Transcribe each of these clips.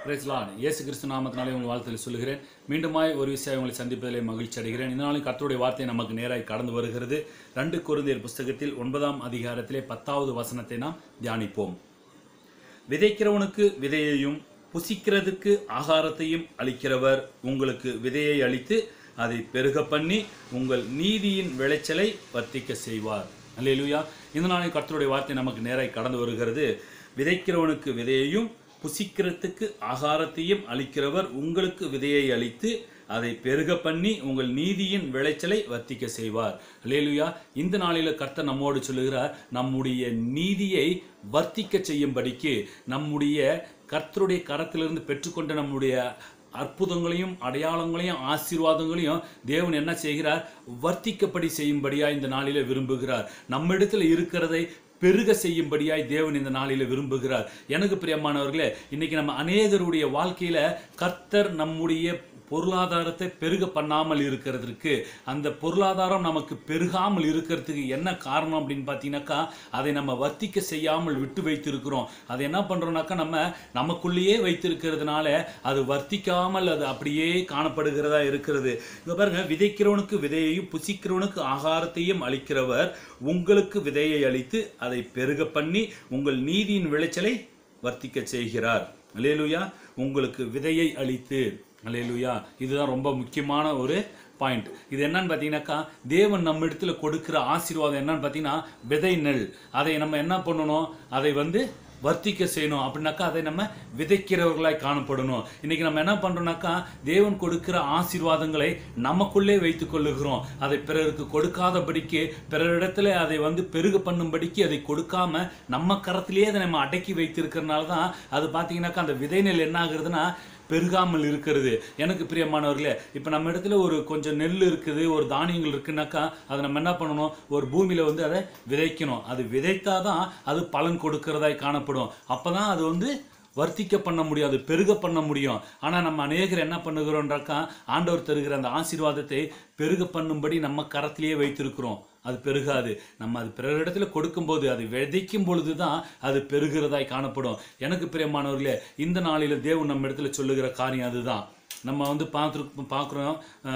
price Lord இயேசு கிறிஸ்து நாமத்தினாலே உங்கள் வாழ்த்தில் சொல்லுகிறேன் மீண்டுமாய் ஒரு விஷயம் உங்களை சந்திப்பதிலே மகிழ்ச்சி அடைகிறேன் இந்த நாளும் கர்த்தருடைய வார்த்தை நமக்கு நேராய் கடந்து வருகிறது ரெண்டு குருந்தியர் புஸ்தகத்தில் ஒன்பதாம் அதிகாரத்திலே பத்தாவது வசனத்தை நாம் தியானிப்போம் விதைக்கிறவனுக்கு விதையையும் புசிக்கிறதுக்கு ஆகாரத்தையும் அளிக்கிறவர் உங்களுக்கு விதையை அளித்து அதை பெருக பண்ணி உங்கள் நீதியின் விளைச்சலை வர்த்திக்க செய்வார் அல்லேலூயா இந்த நாளில் கர்த்தருடைய வார்த்தை நமக்கு நேராய் கடந்து வருகிறது விதைக்கிறவனுக்கு விதையையும் புசிக்கிறதுக்கு ஆகாரத்தையும் அளிக்கிறவர் உங்களுக்கு விதையை அளித்து அதை பெருக பண்ணி உங்கள் நீதியின் விளைச்சலை வர்த்திக்க செய்வார் அல்லேலூயா இந்த நாளில கர்த்தர் நம்மோடு சொல்லுகிறார் நம்முடைய நீதியை வர்த்திக்க செய்யும்படிக்கு நம்முடைய கர்த்தருடைய கரத்திலிருந்து பெற்றுக்கொண்ட நம்முடைய அற்புதங்களையும் அடையாளங்களையும் ஆசீர்வாதங்களையும் தேவன் என்ன செய்கிறார் வர்த்திக்கப்படி செய்யும்படியா இந்த நாளில விரும்புகிறார் நம்மிடத்தில் இருக்கிறதை பெருக செய்யும்படியாய் தேவன் இந்த நாளில விரும்புகிறார் எனக்கு பிரியமானவர்களே இன்னைக்கு நம்ம அநேகருடைய வாழ்க்கையில கர்த்தர் நம்முடைய பொருளாதாரத்தை பெருக பண்ணாமல் இருக்கிறதுக்கு அந்த பொருளாதாரம் நமக்கு பெருகாமல் இருக்கிறதுக்கு என்ன காரணம் அப்படின்னு பார்த்தீங்கன்னாக்கா அதை நம்ம வர்த்திக்க செய்யாமல் விட்டு வைத்திருக்கிறோம் அதை என்ன பண்ணுறோம்னாக்கா நம்ம நமக்குள்ளேயே வைத்திருக்கிறதுனால அது வர்த்திக்காமல் அது அப்படியே காணப்படுகிறதா இருக்கிறது இங்க பாருங்க விதைக்கிறவனுக்கு விதையையும் புசிக்கிறவனுக்கு ஆகாரத்தையும் அளிக்கிறவர் உங்களுக்கு விதையை அளித்து அதை பெருக பண்ணி உங்கள் நீதியின் விளைச்சலை வர்த்திக்க செய்கிறார் அல்லேலூயா உங்களுக்கு விதையை அளித்து அல்லேலூயா இதுதான் ரொம்ப முக்கியமான ஒரு பாயிண்ட் இது என்னன்னு பார்த்தீங்கன்னாக்கா தேவன் நம்ம இடத்துல கொடுக்குற ஆசீர்வாதம் என்னன்னு பார்த்தீங்கன்னா விதை நெல் அதை நம்ம என்ன பண்ணணும் அதை வந்து வர்த்திக்க செய்யணும் அப்படின்னாக்கா அதை நம்ம விதைக்கிறவர்களாய் காணப்படணும் இன்னைக்கு நம்ம என்ன பண்றோம்னாக்கா தேவன் கொடுக்கிற ஆசீர்வாதங்களை நமக்குள்ளே வைத்துக் கொள்ளுகிறோம் அதை பிறருக்கு கொடுக்காதபடிக்கு பிறரிடத்துல அதை வந்து பெருக பண்ணும்படிக்கு அதை கொடுக்காம நம்ம கரத்திலேயே அதை நம்ம அடக்கி வைத்திருக்கிறதுனால தான் அது பார்த்தீங்கன்னாக்கா அந்த விதை நெல் என்ன ஆகுறதுன்னா பெருகாமல் இருக்கிறது எனக்கு பிரியமானவர்களே இப்போ நம்ம இடத்துல ஒரு கொஞ்சம் நெல் இருக்குது ஒரு தானியங்கள் இருக்குனாக்கா அதை நம்ம என்ன பண்ணணும் ஒரு பூமியில் வந்து அதை விதைக்கணும் அது விதைத்தாதான் அது பலன் கொடுக்கிறதாய் காணப்படும் அப்போ தான் அது வந்து வர்த்திக்க பண்ண முடியும் அது பெருக பண்ண முடியும் ஆனால் நம்ம அநேகர் என்ன பண்ணுகிறோம்ன்றாக்கா ஆண்டவர் தருகிற அந்த ஆசீர்வாதத்தை பெருக பண்ணும்படி நம்ம கரத்திலேயே வைத்திருக்கிறோம் அது பெருகாது நம்ம அது பிறரிடத்துல கொடுக்கும்போது அது விதைக்கும் பொழுது தான் அது பெருகிறதாய் காணப்படும் எனக்கு பிரியமானவர்களே இந்த நாளில் தேவன் நம்ம இடத்துல சொல்லுகிற காரியம் அதுதான் நம்ம வந்து பார்த்துரு பார்க்குறோம்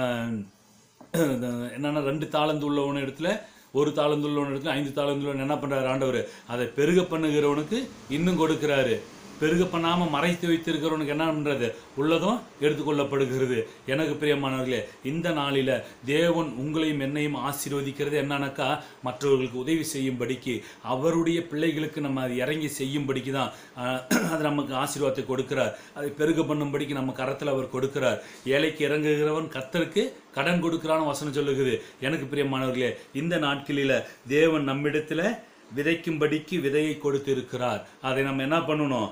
என்னன்னா ரெண்டு தாளந்து உள்ளவன இடத்துல ஒரு தாளந்து உள்ளவன இடத்துல ஐந்து தாளந்து உள்ளவன் என்ன பண்றாரு ஆண்டவர் அதை பெருக பண்ணுகிறவனுக்கு இன்னும் கொடுக்கிறாரு பெருக பண்ணாம மறைத்து வைத்திருக்கிறவனுக்கு என்ன பண்றது உள்ளதும் எடுத்துக்கொள்ளப்படுகிறது எனக்கு பிரியமானவர்களே இந்த நாளில தேவன் உங்களையும் என்னையும் ஆசீர்வதிக்கிறது என்னன்னாக்கா மற்றவர்களுக்கு உதவி செய்யும்படிக்கு அவருடைய பிள்ளைகளுக்கு நம்ம அது இறங்கி செய்யும்படிக்கு தான் ஆஹ், அது நமக்கு ஆசீர்வாதத்தை கொடுக்கிறார் அதை பெருக பண்ணும்படிக்கு நம்ம கரத்தில் அவர் கொடுக்கிறார் ஏழைக்கு இறங்குகிறவன் கர்த்தருக்கு கடன் கொடுக்கிறான்னு வசனம் சொல்லுகிறது எனக்கு பிரியமானவர்களே இந்த நாட்களில தேவன் நம்மிடத்துல விதைக்கும்படிக்கு விதையை கொடுத்திருக்கிறார் அதை நம்ம என்ன பண்ணணும்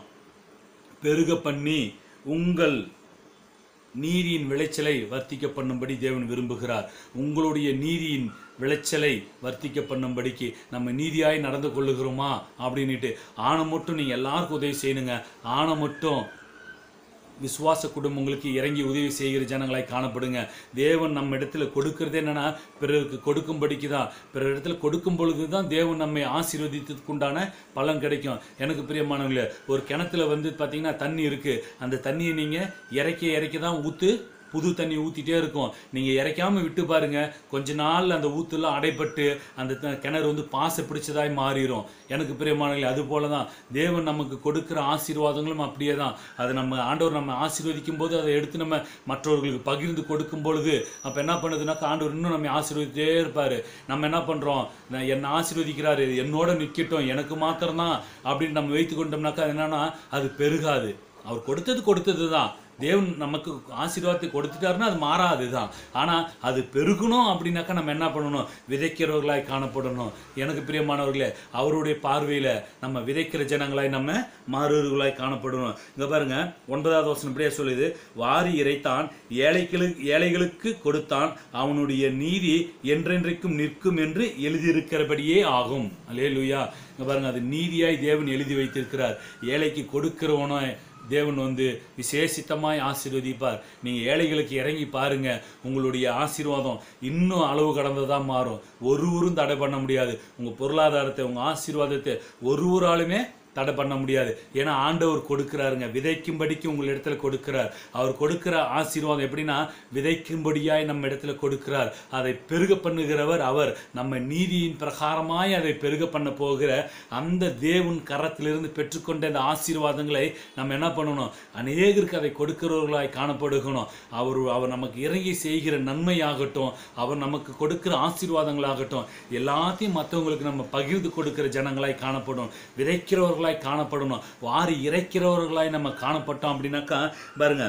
பெருக பண்ணி உங்கள் நீதியின் விளைச்சலை வர்த்திக்க பண்ணும்படி தேவன் விரும்புகிறார் உங்களுடைய நீதியின் விளைச்சலை வர்த்திக்க பண்ணும்படிக்கு நம்ம நீதியாய் நடந்து கொள்ளுகிறோமா அப்படின்னுட்டு ஆணை மட்டும் நீங்கள் எல்லாருக்கும் உதவி செய்யணுங்க ஆணை மட்டும் விசுவாச குடும்பங்களுக்கு இறங்கி உதவி செய்கிற ஜனங்களாய் காணப்படுங்க தேவன் நம்ம இடத்துல கொடுக்கறது என்னன்னா பிறருக்கு கொடுக்கும்படிக்கு தான் பிறர் இடத்துல கொடுக்கும் பொழுது தான் தேவன் நம்மை ஆசீர்வதித்ததுக்கு உண்டான பலன் கிடைக்கும் எனக்கு பிரியமானவங்களே ஒரு கிணத்துல வந்து பார்த்தீங்கன்னா தண்ணி இருக்கு அந்த தண்ணியை நீங்கள் இறக்கி இறக்கி தான் ஊற்று புது தண்ணி ஊற்றிட்டே இருக்கும் நீங்கள் இறைக்காம விட்டு பாருங்க கொஞ்ச நாள் அந்த ஊத்துலாம் அடைபட்டு அந்த த- கிணறு வந்து பாசை பிடிச்சதாய் மாறிடும் எனக்கு பிரியமானங்களே அது போல தான் தேவன் நமக்கு கொடுக்குற ஆசீர்வாதங்களும் அப்படியே தான் அது நம்ம ஆண்டவர் நம்ம ஆசீர்வதிக்கும் போது அதை எடுத்து நம்ம மற்றவர்களுக்கு பகிர்ந்து கொடுக்கும் பொழுது அப்போ என்ன பண்ணுதுனாக்கா ஆண்டவர் இன்னும் நம்ம ஆசீர்வதித்தே இருப்பார் நம்ம என்ன பண்ணுறோம் என்னை ஆசீர்வதிக்கிறாரு என்னோட நிற்கட்டும் எனக்கு மாத்திரம்தான் அப்படின்னு நம்ம வைத்து கொண்டோம்னாக்கா அது என்னன்னா அது பெருகாது அவர் கொடுத்தது கொடுத்தது தான் தேவன் நமக்கு ஆசீர்வாதத்தை கொடுத்துட்டாருன்னா அது மாறாது தான் ஆனால் அது பெருகணும் அப்படின்னாக்கா நம்ம என்ன பண்ணணும் விதைக்கிறவர்களாய் காணப்படணும் எனக்கு பிரியமானவர்களே அவருடைய பார்வையில் நம்ம விதைக்கிற ஜனங்களாய் நம்ம மாறுவர்களாய் காணப்படணும் இங்கே பாருங்க ஒன்பதாவது வசனம் இப்படியே சொல்லுது வாரி இறைத்தான் ஏழைகளுக்கு ஏழைகளுக்கு கொடுத்தான் அவனுடைய நீதி என்றென்றைக்கும் நிற்கும் என்று எழுதியிருக்கிறபடியே ஆகும் அல்லேலூயா இங்கே பாருங்க அது நீதியாய் தேவன் எழுதி வைத்திருக்கிறார் ஏழைக்கு கொடுக்கிறவனோ தேவன் வந்து விசேஷித்தமாய் ஆசீர்வதிப்பார் நீங்கள் ஏழைகளுக்கு இறங்கி பாருங்க உங்களுடைய ஆசீர்வாதம் இன்னும் அளவு கடந்ததா மாறும் ஒருவரும் தடை பண்ண முடியாது உங்கள் பொருளாதாரத்தை உங்கள் ஆசீர்வாதத்தை ஒருவராலுமே தடை பண்ண முடியாது ஏன்னா ஆண்டவர் கொடுக்கிறாருங்க விதைக்கும்படிக்கு உங்கள் இடத்துல கொடுக்கிறார் அவர் கொடுக்கிற ஆசீர்வாதம் எப்படின்னா விதைக்கும்படியாய் நம்ம இடத்துல கொடுக்கிறார் அதை பெருக பண்ணுகிறவர் அவர் நம்ம நீதியின் பிரகாரமாய் அதை பெருக பண்ண போகிற அந்த தேவன் கரத்திலிருந்து பெற்றுக்கொண்ட அந்த ஆசீர்வாதங்களை நம்ம என்ன பண்ணணும் அநேகருக்கு அதை கொடுக்கிறவர்களாய் காணப்படுகணும் அவர் அவர் நமக்கு இறங்கி செய்கிற நன்மையாகட்டும் அவர் நமக்கு கொடுக்கிற ஆசீர்வாதங்களாகட்டும் எல்லாத்தையும் மற்றவங்களுக்கு நம்ம பகிர்ந்து கொடுக்கிற ஜனங்களாய் காணப்படும் விதைக்கிறவர்களாய் காணப்படணும் வாரி இறைக்கிறவர்களாய் நம்ம காணப்பட்டோம் அப்படின்னாக்கா பாருங்க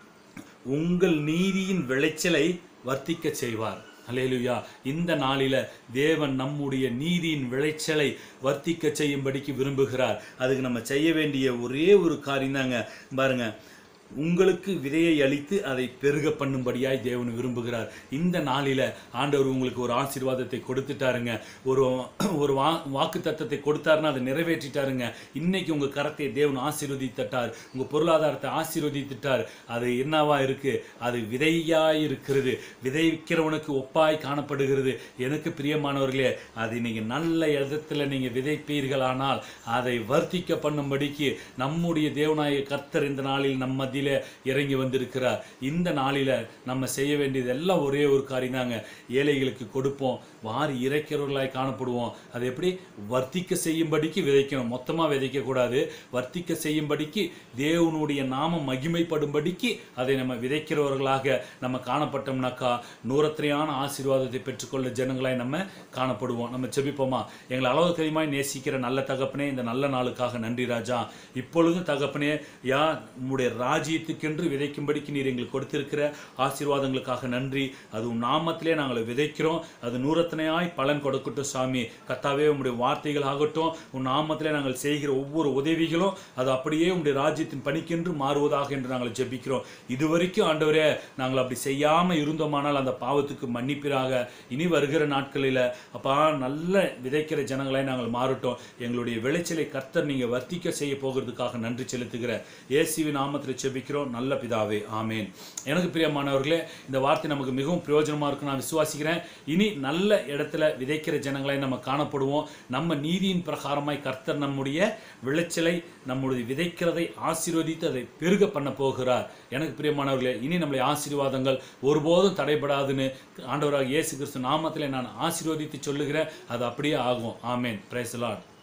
உங்கள் நீதியின் விளைச்சலை வர்த்திக்க செய்வார் அல்லேலூயா இந்த நாளில தேவன் நம்முடைய நீதியின் விளைச்சலை வர்த்திக்க செய்யும்படிக்கு விரும்புகிறார் அதுக்கு நம்ம செய்ய வேண்டிய ஒரே ஒரு காரியம் தாங்க பாருங்க உங்களுக்கு விதையை அளித்து அதை பெருக பண்ணும்படியாய் தேவன் விரும்புகிறார் இந்த நாளில ஆண்டவர் உங்களுக்கு ஒரு ஆசீர்வாதத்தை கொடுத்துட்டாருங்க ஒரு ஒரு வா வாக்கு தத்தத்தை கொடுத்தாருன்னா அதை நிறைவேற்றிட்டாருங்க இன்னைக்கு உங்க கரத்தை தேவன் ஆசீர்வதித்துட்டார் உங்க பொருளாதாரத்தை ஆசீர்வதித்துட்டார் அது என்னவா இருக்கு அது விதையாய் இருக்கிறது விதைக்கிறவனுக்கு ஒப்பாய் காணப்படுகிறது எனக்கு பிரியமானவர்களே அதை நீங்க நல்ல இடத்துல நீங்க விதைப்பீர்களானால் அதை வர்த்திக்க பண்ணும்படிக்கு நம்முடைய தேவனாய கர்த்தர் இந்த நாளில் நம்ம மத்தியில இறங்கி வந்திருக்கிறார் இந்த நாளில நம்ம செய்ய வேண்டியது எல்லாம் ஒரே ஒரு காரியம் தாங்க ஏழைகளுக்கு கொடுப்போம் வாரி இறைக்கிறவர்களாய் காணப்படுவோம் அது எப்படி வர்த்திக்க செய்யும்படிக்கு விதைக்கணும் மொத்தமா விதைக்க கூடாது வர்த்திக்க செய்யும்படிக்கு தேவனுடைய நாமம் மகிமைப்படும்படிக்கு அதை நம்ம விதைக்கிறவர்களாக நம்ம காணப்பட்டோம்னாக்கா நூறத்திரையான ஆசீர்வாதத்தை பெற்றுக்கொள்ள ஜனங்களாய் நம்ம காணப்படுவோம் நம்ம செபிப்போமா எங்களை அளவுக்கு அதிகமாய் நேசிக்கிற நல்ல தகப்பனே இந்த நல்ல நாளுக்காக நன்றி ராஜா இப்பொழுதும் தகப்பனே யா உம்முடைய ராஜ்யத்துக்கென்று விதைக்கும்படிக்கு நீர் எங்களுக்கு கொடுத்திருக்கிற ஆசீர்வாதங்களுக்காக நன்றி அது உன் நாமத்திலே நாங்கள் விதைக்கிறோம் அது நூறத்தனையாய் பலன் கொடுக்கட்டும் சாமி கத்தாவே உம்முடைய வார்த்தைகள் ஆகட்டும் உன் நாமத்திலே நாங்கள் செய்கிற ஒவ்வொரு உதவிகளும் அது அப்படியே உம்முடைய ராஜ்யத்தின் பணிக்கென்று மாறுவதாக என்று நாங்கள் ஜெபிக்கிறோம் இதுவரைக்கும் ஆண்டவரே நாங்கள் அப்படி செய்யாம இருந்தோமானால் அந்த பாவத்துக்கு மன்னிப்பிறாக இனி வருகிற நாட்களில் அப்பா நல்ல விதைக்கிற ஜனங்களை நாங்கள் மாறட்டும் எங்களுடைய விளைச்சலை கர்த்தர் நீங்க வர்த்திக்க செய்ய போகிறதுக்காக நன்றி செலுத்துகிறேன் இயேசுவி நாமத்தில் செபிக்கிறோம் நல்ல பிதாவே ஆமேன் எனக்கு பிரியமானவர்களே இந்த வார்த்தை நமக்கு மிகவும் பிரயோஜனமா இருக்கும் நான் விசுவாசிக்கிறேன் இனி நல்ல இடத்துல விதைக்கிற ஜனங்களை நம்ம காணப்படுவோம் நம்ம நீதியின் பிரகாரமாய் கர்த்தர் நம்முடைய விளைச்சலை நம்முடைய விதைக்கிறதை ஆசீர்வதித்து அதை பெருக பண்ண போகிறார் எனக்கு பிரியமானவர்களே இனி நம்முடைய ஆசீர்வாதங்கள் ஒருபோதும் தடைபடாதுன்னு ஆண்டவராக இயேசு கிறிஸ்து நாமத்திலே நான் ஆசீர்வதித்து சொல்லுகிறேன் அது அப்படியே ஆகும் ஆமேன் பிரைஸ் லார்ட்